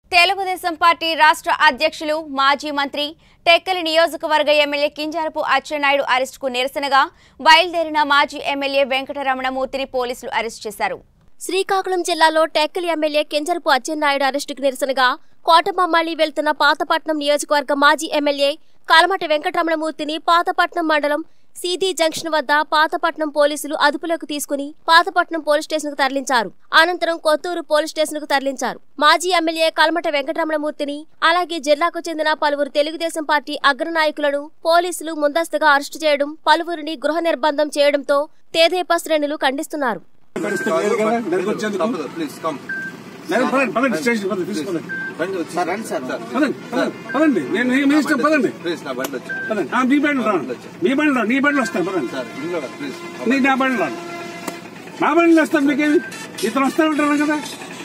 Telugu Desam party రాష్ట్ర అధ్యక్షులు మాజీ మంత్రి టెక్కలి నియోజకవర్గ ఎమ్మెల్యే కింజారపు అచ్చెన్నాయుడు అరెస్టుకు నిరసనగా బయలుదేరిన మాజీ ఎమ్మెల్యే వెంకటరమణమూర్తిని పోలీసులు అరెస్ట్ చేశారు శ్రీకాకుళం జిల్లాలో టెక్కలి ఎమ్మెల్యే కెంజరపు అచ్చెన్నాయుడు అరెస్టుకు నిరసనగా కోటబొమ్మాళి వెళ్తున్న పాతపట్నం నియోజకవర్గ మాజీ ఎమ్మెల్యే కలమటి వెంకటరమణమూర్తిని పాతపట్నం మండలం సీదీ జంక్షన్ వద్ద పాతపట్నం పోలీసులు అదుపులోకి తీసుకుని పాతపట్నం పోలీస్ స్టేషన్ కు తరలించారు అనంతరం కొత్తూరు పోలీస్ స్టేషన్ కు తరలించారు మాజీ ఎమ్మెల్యే కలమట వెంకటరమణమూర్తిని అలాగే జిల్లాకు చెందిన పలువురు తెలుగుదేశం పార్టీ అగ్రనాయకులను పోలీసులు ముందస్తుగా అరెస్టు చేయడం పలువురిని గృహ నిర్బంధం చేయడంతో తేదేపా శ్రేణులు ఖండిస్తున్నారు పరిస్థితి లేదు కదా మెరుగు వచ్చేందుకు తప్పదు ప్లీజ్ కమ్ మెరుగు పదండి పదండి స్టేషన్ పదండి తీసుకోండి బండి వచ్చి రండి సార్ పదండి పదండి పదండి నేను మీ- మీ ఇష్టం పదండి ప్లీజ్ నా బండి వచ్చి పదండి ఆ, మీ బండి రాను మీ బండి రాను నీ బండి వస్తాను పదండి సార్ ఇంట్లో ప్లీజ్ నీ నా బండి రాను నా బండిలో వస్తాను మీకేమి ఇతను వస్తాను ఉంటాను కదా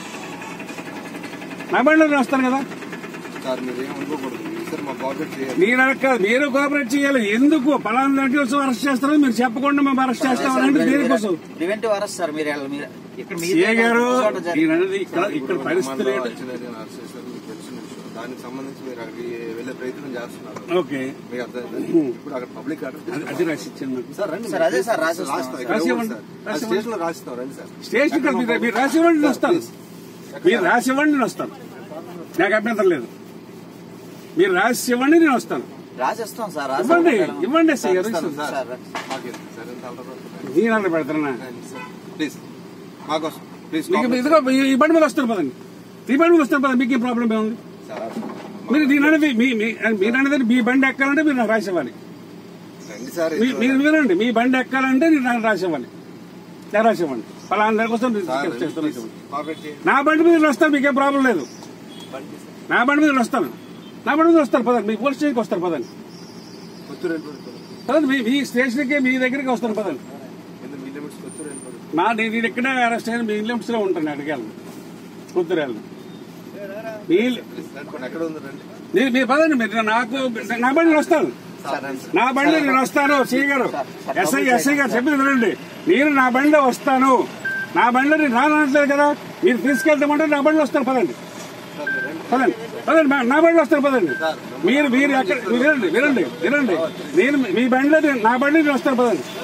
నా బండిలో వస్తాను కదా సార్ మీరు ఏం అనుకోకూడదు సార్ మా పాకెట్ చేయాలి మీరు కాదు మీరు కోఆపరేట్ చేయాలి ఎందుకు పలానా దాంట్లో కోసం అరెస్ట్ చేస్తారో మీరు చెప్పకుండా మేము అరెస్ట్ చేస్తామని దేనికోసం ప్రివెంటివ్ అరెస్ట్ సార్ మీరు ఎలా- మీరు ఇక్కడ మీ సీఏ గారు చోట జరిగింది. ఈయన అనేది ఇక్కడ ఇక్కడ పరిస్థితి మండలం లేదు వచ్చినది అని అరెస్ట్ చేశారు మీకు తెలిసిన విషయం దానికి సంబంధించి మీరు అక్కడికి వెళ్ళే ప్రయత్నం చేస్తున్నారు ఓకే మీకు అర్థం ఇప్పుడు అక్కడ పబ్లిక్ అది- అది రాసి ఇచ్చాను నాకు సార్ రండి సార్, అదే సార్ రాసిస్తాం. రాస్తాం ఇక్కడ రాసి ఇవ్వండి ఇవ్వండి. సార్. ఆ స్టేషన్ లో రాసిస్తాం రండి సార్ స్టేషన్ కాదు, మీరు- మీరు రాసి ఇవ్వండి నేను వస్తాను మీరు రాసి ఇవ్వండి నేను వస్తాను నాకు అభ్యంతరం లేదు మీరు రాసి ఇవ్వండి నేను వస్తాను రాసిస్తాం సార్ రాసి ఇవ్వండి ఇవ్వగలం. ఇవ్వండి ఎస్ఐ గారు ఇస్తాను ఇస్తాను. సార్ సార్ మాకు ఎందుకు సార్ ఎంత అల్లరి నేను అలా పెడతానా ప్లీజ్ మాకోసం ప్లీజ్ మీకు ఇదిగో ఈ- ఈ బండి మీద వస్తాను పదండి ఈ బండి మీద వస్తాను పదండి మీకు ఏం ప్రాబ్లం ఏముంది సార్ మీరు దీని అనేది మీ మీ- మీరు అనేది మీ బండి ఎక్కాలంటే మీరు నాకు రాసి ఇవ్వాలి రండి సార్ మీ- మీరు వినండి మీ బండి ఎక్కాలంటే మీరు నాకు రాసి ఇవ్వాలి నాకు రాసి ఇవ్వండి పలానా దాని కోసం నేను సార్ చేస్తాను ప్లీజ్ పాకెట్ చేయండి నా బండి మీద వస్తాను మీకేం ప్రాబ్లం లేదు నా బండి మీద వస్తాను నా బండి మీద వస్తాను పదండి మీ పోలీస్ స్టేషన్కి వస్తాను పదండి కొత్తూరు వెళ్ళిపోతుంది పదండి మీ మీ స్టేషన్కి మీ దగ్గరికి వస్తాను పదండి ఎందుకు మీ లిమిట్స్ కొత్తూరు వెళ్ళిపోతుంది నా నేను నేను ఎక్కడ అరెస్ట్ అయిన మీ లిమిట్స్ లో ఉంటాను అడిగాను కుదురేళ్ళు మీ ప్లీజ్ రండి ఎక్కడ ఉంది రండి మీరు మీరు పదండి మీరు నాకు నా బండి నేను వస్తాను సార్ రండి సార్ నా బండి నేను వస్తాను సి గారు ఎస్ఐ ఎస్ఐ గారు చెప్పి వినండి నేను నా బండిలో వస్తాను నా బండిలో నేను రానట్లేదు కదా మీరు తీసుకెళ్తామంటే నా బండిలో వస్తాను పదండి పదండి పదండి మా- నా బండిలో వస్తాను పదండి మీరు మీరు ఎక్కడ మీరు వినండి వినండి వినండి నేను మీ బండిలో నేను- నా బండి నేను వస్తాను పదండి